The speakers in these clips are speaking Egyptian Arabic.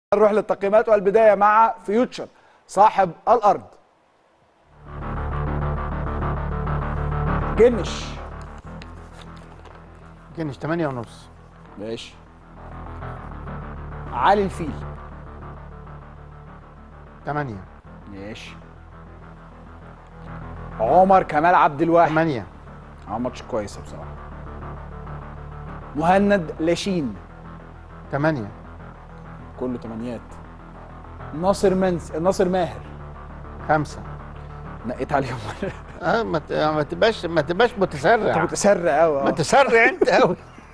نروح للتقييمات والبدايه مع فيوتشر صاحب الارض جنش جنش 8 ونص ماشي علي الفيل 8 ماشي عمر كمال عبد الواحد 8 عمل ماتش كويس بصراحه مهند لاشين 8 كله تمانيات ناصر منس ناصر ماهر 5 نقيت عليهم اه ما ت- ما تبقاش ما تبقاش انت متسرع متسرع قوي ما تسرع انت قوي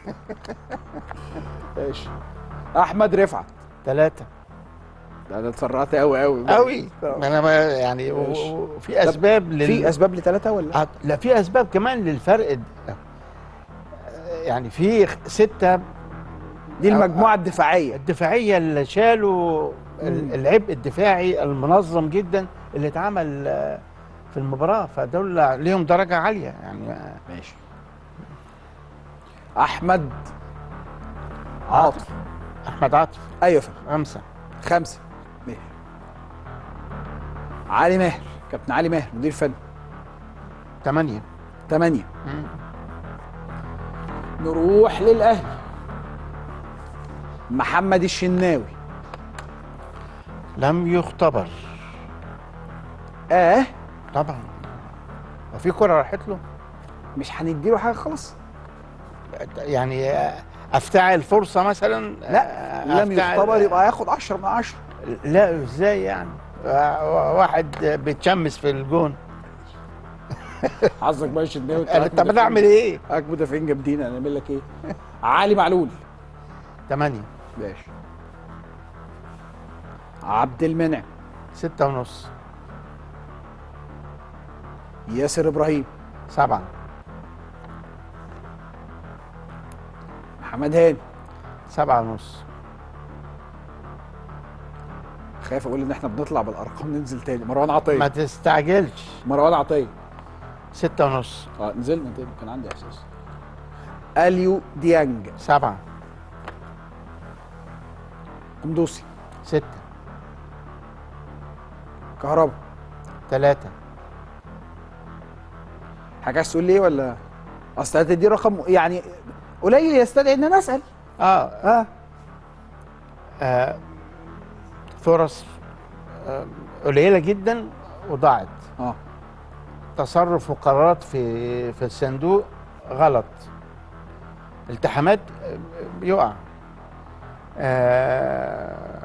ماشي احمد رفعت 3 ده انا اتسرعت قوي قوي قوي ما انا ما يعني و- ماشي. و- وفي اسباب لل في اسباب لثلاثه ولا آه، لا في اسباب كمان للفرق د- يعني في خ- ستة دي المجموعه الدفاعيه الدفاعية اللي شالوا مم. ال- العبء الدفاعي المنظم جدا اللي اتعمل آه، في المباراة فدول ليهم درجة عالية يعني آه، ماشي احمد عاطف أحمد عاطف ايوه فندم خمسة خمسه ماشي علي ماهر كابتن علي ماهر مدير فني ثمانية ثمانية مم. نروح للاهلي محمد الشناوي لم يختبر اه طبعا وفي كرة راحت له مش هنديله حاجه خالص يعني آه، افتعل فرصة مثلا لا آه، لم أفتعل- يختبر يبقى هياخد 10 من 10 لا ازاي يعني آه، واحد بيتشمس في الجون حظك بقى الشناوي قال طب انا اعمل ايه؟ معاك مدافعين جامدين هنعمل لك ايه؟ علي معلول ثمانية ماشي عبد المنعم ستة ونص ياسر ابراهيم سبعة محمد هاني سبعة ونص خايف اقول ان احنا بنطلع بالارقام ننزل تاني مروان عطيه ما تستعجلش مروان عطيه ستة ونص اه نزلنا تاني كان عندي احساس اليو ديانج سبعة قندوسي ستة كهربا ثلاثة حاجه عايز تقول ليه ولا اصل هتدي رقم يعني قليل يستدعي ان انا اسال آه, اه آه فرص آه قليلة جدا وضاعت اه تصرف وقرارات في في الصندوق غلط التحامات آه، يقع آه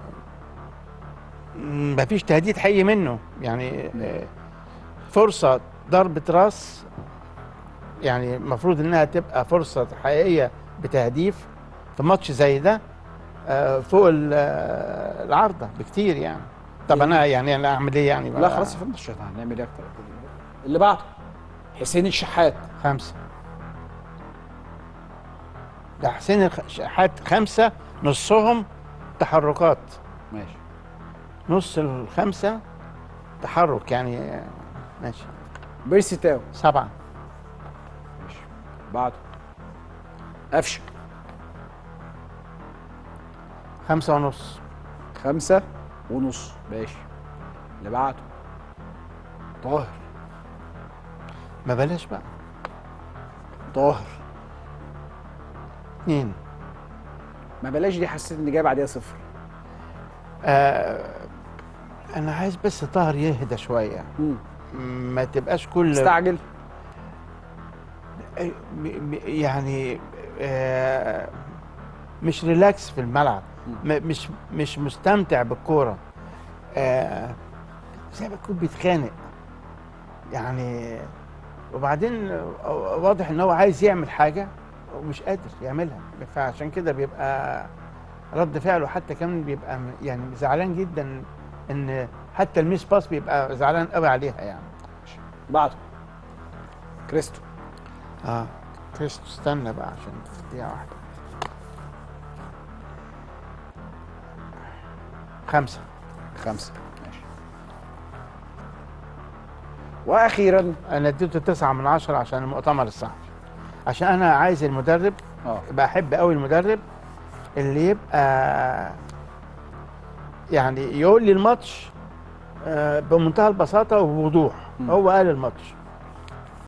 مفيش تهديد حي منه يعني آه، فرصة ضربة راس يعني المفروض انها تبقى فرصة حقيقية بتهديف في ماتش زي ده آه، فوق ال- آه، العارضة بكتير يعني طب انا يعني انا اعمل ايه يعني لا خلاص يا فندم مش هنعمل ايه اكتر اللي بعده حسين الشحات خمسة ده حسين الشحات خمسة نصهم تحركات ماشي نص الخمسة تحرك يعني آه، ماشي بيرسي تاو سبعة ماشي بعده قفشه خمسة ونص خمسة ونص ماشي اللي بعده طاهر ما بلاش بقى طاهر اتنين ما بلاش دي حسيت ان جاي بعديها صفر آه انا عايز بس طاهر يهدى شوية مم. ما تبقاش كل استعجل م- م- يعني آه مش ريلاكس في الملعب م- مش مش مستمتع بالكوره آه زي ما يكون بيتخانق يعني وبعدين واضح ان هو عايز يعمل حاجه ومش قادر يعملها فعشان كده بيبقى رد فعله حتى كمان بيبقى م- يعني زعلان جدا ان حتى الميس باس بيبقى زعلان قوي عليها يعني بعده كريستو اه كريستو استنى بقى عشان دقيقة واحدة خمسة خمسة ماشي واخيرا أنا اديته تسعة من عشرة عشان المؤتمر الصحفي عشان أنا عايز المدرب اه بحب قوي المدرب اللي يبقى يعني يقول لي الماتش آه، بمنتهى البساطه وبوضوح مم. هو قال الماتش